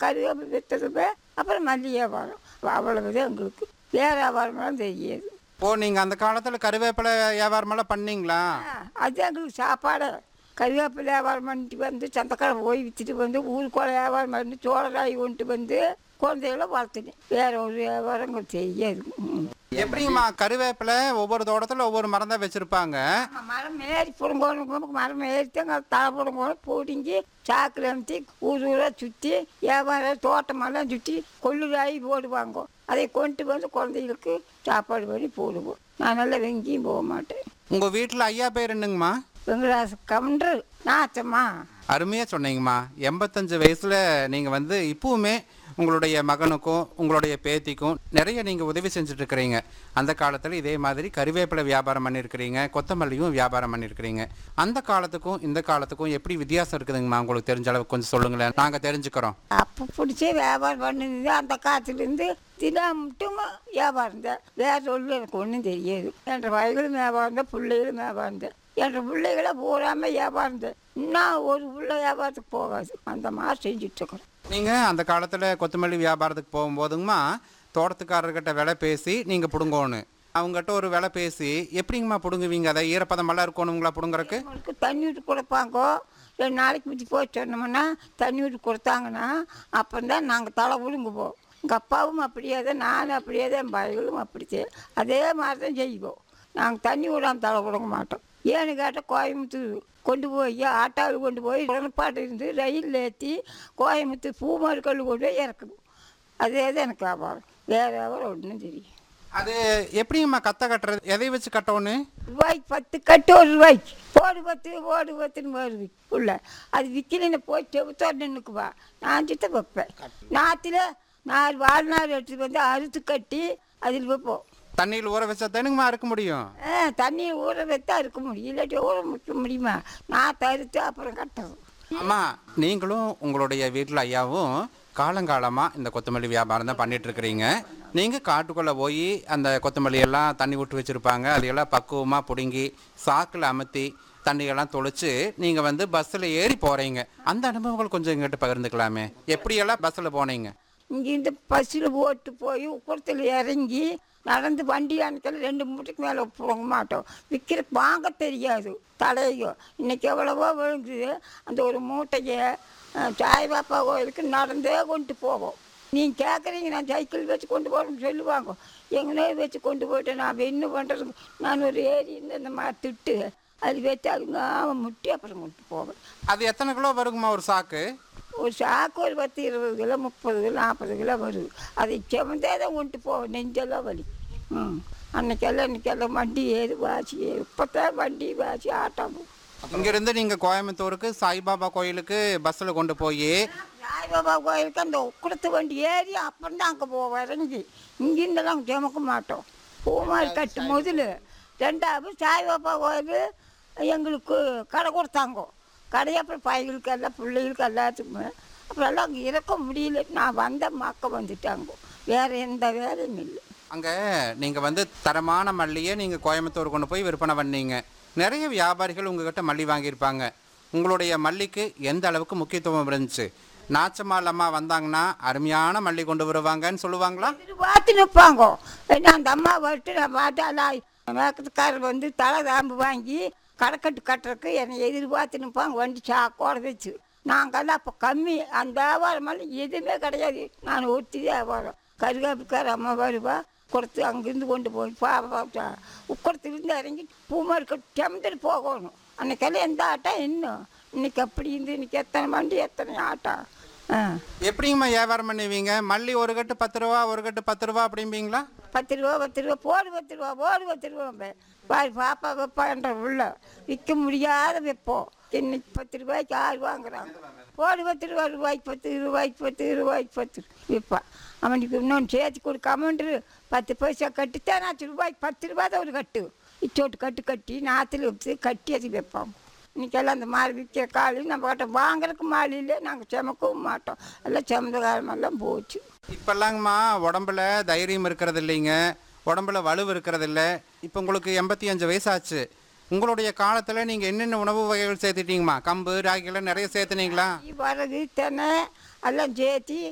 கருவேப்பிலை விற்றதுமே அப்புறம் மல்லி வியாபாரம் அவ்வளவுதான் எங்களுக்கு வேறு வியாபாரம்லாம் தெரியாது ஓ நீங்கள் அந்த காலத்தில் கருவேப்பிலை வியாபாரமெல்லாம் பண்ணீங்களா ஆ, அது எங்களுக்கு சாப்பாடு கருவேப்பிலை வியாபாரம் பண்ணிட்டு வந்து சந்தக்காரை போய் விற்றுட்டு வந்து ஊருக்குள்ள வியாபாரம் பண்ணி சோளராய் கொண்டு வந்து குழந்தைகளை வளர்த்துனேன் வேற ஒரு வியாபாரம் எங்களுக்கு தெரியாது ம். எப்படிங்கம்மா கருவேப்பிலை ஒவ்வொரு தோட்டத்தில் ஒவ்வொரு மரம் தான் வச்சுருப்பாங்க ஆமா, மரம் ஏறி பிடுங்கணும் மரம் ஏறித்தாங்க தலை பிடுங்கணும் பிடுங்கி சாக்கில் அமுத்தி ஊர் ஊராக சுற்றி வியாபாரம் தோட்டமெல்லாம் சுற்றி கொள்ளுராகி போடுவாங்க அதை கொண்டு வந்து குழந்தைகளுக்கு சாப்பாடு பண்ணி போடுவோம் நான் நல்லா எங்கேயும் போக மாட்டேன் உங்கள் வீட்டில் ஐயா பேர் என்னங்கம்மா வெங்கடாச கவுண்டர் நாச்சம்மா அருமையாக சொன்னீங்கம்மா எண்பத்தஞ்சு வயசில் நீங்கள் வந்து இப்பவுமே உங்களுடைய மகனுக்கும் உங்களுடைய பேத்திக்கும் நிறைய நீங்கள் உதவி செஞ்சுட்டு இருக்கிறீங்க அந்த காலத்தில் இதே மாதிரி கருவேப்பிலை வியாபாரம் பண்ணியிருக்கிறீங்க கொத்தமல்லியும் வியாபாரம் பண்ணியிருக்கிறீங்க அந்த காலத்துக்கும் இந்த காலத்துக்கும் எப்படி வித்தியாசம் இருக்குதுங்கம்மா உங்களுக்கு தெரிஞ்ச அளவுக்கு கொஞ்சம் சொல்லுங்களேன் நாங்கள் தெரிஞ்சுக்கிறோம் அப்போ பிடிச்சி வியாபாரம் பண்ணுது அந்த காலத்துலேருந்து தினம் மட்டும் வியாபாரம் தான் வேற சொல்லு எனக்கு ஒன்றும் தெரியாது என்ற வயலும் வியாபாரம் தான் பிள்ளைகளும் வியாபாரம் தான் என்ற பிள்ளைகளை பூராம வியாபாரம் தான் இன்னும் ஒரு பிள்ளை வியாபாரத்துக்கு போகாது அந்த மாதிரி செஞ்சுட்ருக்குறோம் நீங்கள் அந்த காலத்தில் கொத்தமல்லி வியாபாரத்துக்கு போகும்போதுங்கம்மா தோட்டத்துக்காரர்கிட்ட விலை பேசி நீங்கள் பிடுங்கணும் அவங்ககிட்ட ஒரு விலை பேசி எப்படிங்கம்மா பிடுங்குவீங்க அதை ஈரப்பதமெல்லாம் இருக்கணுங்களா பிடுங்குறக்கு அவங்களுக்கு தண்ணி விட்டு கொடுப்பாங்கோ ரெண்டு நாளைக்கு முந்தி போய் சொன்னோம்னா தண்ணி விட்டு கொடுத்தாங்கன்னா அப்புறம் தான் நாங்கள் தலை விழுங்குவோம் எங்கள் அப்பாவும் அப்படியே தான் நானும் அப்படியே தான் என் பையங்களும் அப்படியே அதே மாதிரி தான் செய்வோம் நாங்கள் தண்ணி விடாமல் தலை விடுங்க மாட்டோம் ஏன்னு கேட்டால் கோயம்புத்தூர் கொண்டு போய் ஆட்டாவில் கொண்டு போய் உடன்பாட்டு இருந்து ரயிலில் ஏற்றி கோயம்புத்தூர் பூமருக்கல் கொண்டு போய் இறக்கணும் அதே தான் எனக்கு வியாபாரம் வேறு வியாபாரம் ஒன்றும் தெரியும் அது எப்படிங்கம்மா கத்த கட்டுறது எதை வச்சு கட்டணும் ரூபாய்க்கு பத்து கட்டு ஒரு ரூபாய்க்கு போடு பத்து போடு பத்துன்னு வருது உள்ள அது விற்கலன்னு போய் செவுத்தோடு நின்றுக்குவா நான் சித்த வைப்பேன் நாற்றுல நாலு வாழ்நாள் எடுத்துட்டு வந்து அறுத்து கட்டி அதில் வைப்போம் தண்ணியில் ஊற வச்சா தானுங்கம்மா அறுக்க முடியும் ஆ தண்ணி ஊற வைத்தா இருக்க முடியும் இல்லாட்டி ஊற வைக்க முடியுமா நான் தருத்து அப்புறம் கட்டுறது அம்மா நீங்களும் உங்களுடைய வீட்டில் ஐயாவும் காலங்காலமாக இந்த கொத்தமல்லி வியாபாரம் தான் பண்ணிட்டு இருக்கிறீங்க நீங்கள் காட்டுக்குள்ளே போய் அந்த கொத்தமல்லி எல்லாம் தண்ணி விட்டு வச்சுருப்பாங்க அதையெல்லாம் பக்குவமாக பிடுங்கி சாக்கில் அமர்த்தி தண்ணியெல்லாம் தொளிச்சு நீங்கள் வந்து பஸ்ஸில் ஏறி போகிறீங்க அந்த அனுபவங்கள் கொஞ்சம் எங்கிட்ட பகிர்ந்துக்கலாமே எப்படியெல்லாம் பஸ்ஸில் போனீங்க இங்கேருந்து பஸ்ஸில் ஓட்டு போய் உப்புறத்தில் இறங்கி நடந்து வண்டி அணைக்கல ரெண்டு மூட்டைக்கு மேலே போக மாட்டோம் விற்கிற வாங்க தெரியாது தலையோ இன்னைக்கு எவ்வளவோ விழுங்குது அந்த ஒரு மூட்டையை அஹ், சாய்பாப்பா கோயிலுக்கு நடந்தே கொண்டு போவோம் நீங்கள் கேட்குறீங்க நான் சைக்கிள் வச்சு கொண்டு போகிறேன்னு சொல்லுவாங்க எங்கனே வச்சு கொண்டு போயிட்டேன் நான் என்ன பண்ணுறது நான் ஒரு ஏரி இந்த இந்த மாதிரி திட்டு அது வச்சு அதுங்க முட்டி அப்புறம் கொண்டு போவேன் அது எத்தனை கிலோ வருங்கம்மா ஒரு சாக்கு ஒரு சாக்கு ஒரு பத்து இருபது கிலோ முப்பது கிலோ நாற்பது கிலோ வருது அதை செவந்தே தான் கொண்டு போவோம் நெஞ்செல்லாம் வலி ம் அன்னைக்கெல்லாம் இன்னைக்கெல்லாம் வண்டி ஏது வாசி இப்போ தான் வண்டி வாசி ஆட்டம் இங்கேருந்து நீங்கள் கோயம்புத்தூருக்கு சாய்பாபா கோயிலுக்கு பஸ்ஸில் கொண்டு போய் சாய்பாபா கோயிலுக்கு அந்த உக்குடத்து வண்டி ஏறி அப்புறம் தான் அங்கே போவோம் இறங்கி இங்கிருந்தெல்லாம் சுமக்க மாட்டோம் பூமாரி கட்டு முதல்ல ரெண்டாவது சாய்பாபா கோயில் எங்களுக்கு கடை கொடுத்தாங்க கடை அப்புறம் பையங்களுக்கு எல்லாம் பிள்ளைகளுக்கு எல்லாத்துக்குமே அப்புறம் எல்லாம் அங்கே இருக்க முடியல நான் வந்த மக்க வந்துட்டாங்க வேறு எந்த வேலையும் இல்லை அங்கே நீங்கள் வந்து தரமான மல்லியை நீங்கள் கோயம்புத்தூர் கொண்டு போய் விற்பனை பண்ணீங்க நிறைய வியாபாரிகள் உங்ககிட்ட மல்லி வாங்கியிருப்பாங்க உங்களுடைய மல்லிக்கு எந்த அளவுக்கு முக்கியத்துவம் இருந்துச்சு நாச்சம்மாள் அம்மா வந்தாங்கன்னா அருமையான மல்லி கொண்டு வருவாங்கன்னு சொல்லுவாங்களா இது பார்த்து நிற்பாங்க என்ன அந்த அம்மா வரட்டு நான் பார்த்தா எல்லாம் மேக்கத்துக்காரர் வந்து தலை தாம்பு வாங்கி கடைக்கட்டு கட்டுறதுக்கு என்னை எதிர்பார்த்து நிற்பாங்க வண்டி சாக்கோட வச்சு நாங்கெல்லாம் அப்போ கம்மி அந்த வியாபாரமெல்லாம் எதுவுமே கிடையாது நான் ஒத்தி வியாபாரம் கருகாப்புக்கார அம்மா வருவா கொடுத்து அங்கேருந்து கொண்டு போய் பா பா உக்கடத்துலேருந்து இறங்கி பூமாருக்கு செமந்துட்டு போகணும் அன்னைக்கெல்லாம் எந்த ஆட்டம் இன்னும் இன்னைக்கு அப்படி இருந்து இன்னைக்கு எத்தனை வண்டி எத்தனை ஆட்டம் ஆ எப்படிங்கம்மா வியாபாரம் பண்ணுவீங்க மல்லி ஒரு கட்டு பத்து ரூபா ஒரு கட்டு பத்து ரூபா அப்படிம்பீங்களா பத்து ரூபா பத்து ரூபா போடு பத்து ரூபா போடு பத்து ரூபா பாரு பாப்பா வைப்பான்ற உள்ள விற்க முடியாத வைப்போம் இன்னைக்கு பத்து ரூபாய்க்கு ஆறு வாங்குறாங்க போடு பத்து ரூபா ரூபாய்க்கு பத்து ரூபாய்க்கு பத்து ரூபாய்க்கு பத்து விற்பான் அவனுக்கு இன்னொன்று சேர்த்து கொடுக்காமன்று பத்து பைசா கட்டித்தான் நாற்று ரூபாய்க்கு பத்து ரூபா தான் ஒரு கட்டு இச்சோட்டு கட்டு கட்டி நாற்றுல வச்சு கட்டி அது வைப்போம் இன்னைக்கெல்லாம் அந்த மாதிரி விற்கிற காலி நம்ம கிட்ட வாங்குறதுக்கு மாலி இல்லை நாங்கள் சுமக்கவும் மாட்டோம் எல்லாம் சுமந்த காலமெல்லாம் போச்சு இப்போல்லாங்கம்மா உடம்புல தைரியம் இருக்கிறது இல்லைங்க உடம்புல வலு இருக்கிறது இல்லை இப்போ உங்களுக்கு எண்பத்தி அஞ்சு வயசாச்சு உங்களுடைய காலத்தில் நீங்கள் என்னென்ன உணவு வகைகள் சேர்த்துட்டீங்கம்மா கம்பு ராகிலாம் நிறைய சேர்த்துனீங்களா வரகு தென்னை எல்லாம் சேர்த்தி